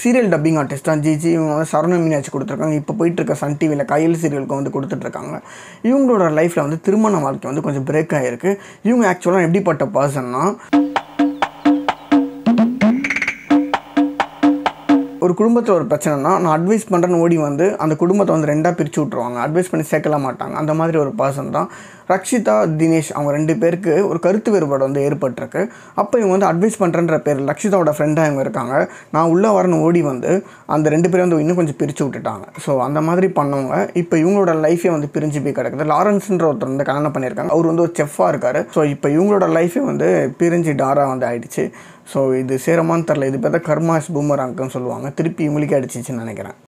serial dubbing artist தான் ஜிஜி இவங்க வந்து சரண மீனாட்சி கொடுத்துருக்காங்க இப்போ போயிட்டு இருக்க சன் டிவியில் கையில் சீரியலுக்கு வந்து கொடுத்துட்ருக்காங்க இவங்களோட லைஃப்பில் வந்து திருமண வாழ்க்கை வந்து கொஞ்சம் பிரேக் ஆகிருக்கு இவங்க ஆக்சுவலாக எப்படிப்பட்ட பர்சன்னா ஒரு குடும்பத்தில் ஒரு பிரச்சனைனா நான் அட்வைஸ் பண்ணுறேன்னு ஓடி வந்து அந்த குடும்பத்தை வந்து ரெண்டாக பிரித்து விட்ருவாங்க அட்வைஸ் பண்ணி சேர்க்கலாம் மாட்டாங்க அந்த மாதிரி ஒரு பர்சன் தான் ரக்ஷிதா தினேஷ் அவங்க ரெண்டு பேருக்கு ஒரு கருத்து வேறுபாடு வந்து ஏற்பட்டிருக்கு அப்போ இவங்க வந்து அட்வைஸ் பண்ணுறன்ற பேர் ரக்ஷிதாவோட ஃப்ரெண்டாக இவங்க இருக்காங்க நான் உள்ளே வரணும் ஓடி வந்து அந்த ரெண்டு பேரும் வந்து இன்னும் கொஞ்சம் பிரித்து விட்டுட்டாங்க ஸோ அந்த மாதிரி பண்ணவங்க இப்போ இவங்களோட லைஃபே வந்து பிரிஞ்சு போய் கிடக்குது லாரன்ஸ்ன்ற ஒருத்தர் வந்து கல்யாணம் பண்ணியிருக்காங்க அவர் வந்து ஒரு செஃப்பாக இருக்கார் ஸோ இப்போ இவங்களோட லைஃபே வந்து பிரிஞ்சு டாரா வந்து ஆயிடுச்சு ஸோ இது சேரமான்னு தெரில இது பார்த்தா கர்மாஸ் பூமராங்கன்னு சொல்லுவாங்க திருப்பி இவங்களுக்கே அடிச்சிச்சுன்னு நினைக்கிறேன்